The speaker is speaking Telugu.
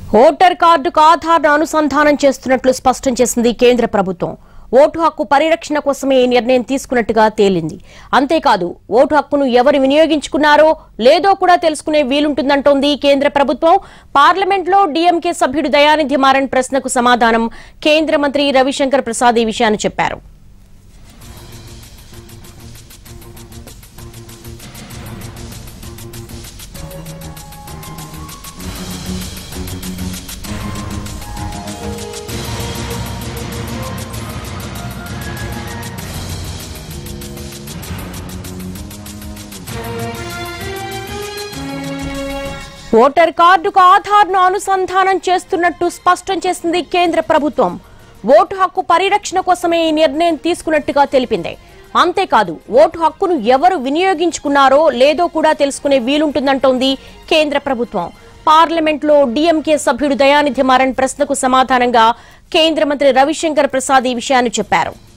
ఓటర్ కార్డుకు ఆధార్ను అనుసంధానం చేస్తున్నట్లు స్పష్టం చేసింది కేంద్ర ప్రభుత్వం ఓటు హక్కు పరిరక్షణ కోసమే ఈ నిర్ణయం తీసుకున్నట్టుగా తేలింది అంతేకాదు ఓటు హక్కును ఎవరు వినియోగించుకున్నారో లేదో కూడా తెలుసుకునే వీలుంటుందంటోంది కేంద్ర ప్రభుత్వం పార్లమెంట్లో డీఎంకే సభ్యుడు దయానిధి మారన్ ప్రశ్నకు సమాధానం కేంద్ర మంత్రి రవిశంకర్ ప్రసాద్ ఈ విషయాన్ని చెప్పారు ఓటర్ కార్డుకు ఆధార్ను అనుసంధానం చేస్తున్నట్టు స్పష్టం చేసింది కేంద్ర ప్రభుత్వం ఓటు హక్కు పరిరక్షణ కోసమే ఈ నిర్ణయం తీసుకున్నట్టుగా తెలిపింది అంతేకాదు ఓటు హక్కును ఎవరు వినియోగించుకున్నారో లేదో కూడా తెలుసుకునే వీలుంటుందంటోంది కేంద్ర ప్రభుత్వం పార్లమెంట్లో డీఎంకే సభ్యుడు దయానిధి మారన్ ప్రశ్నకు సమాధానంగా కేంద్ర మంత్రి రవిశంకర్ ప్రసాద్ ఈ విషయాన్ని చెప్పారు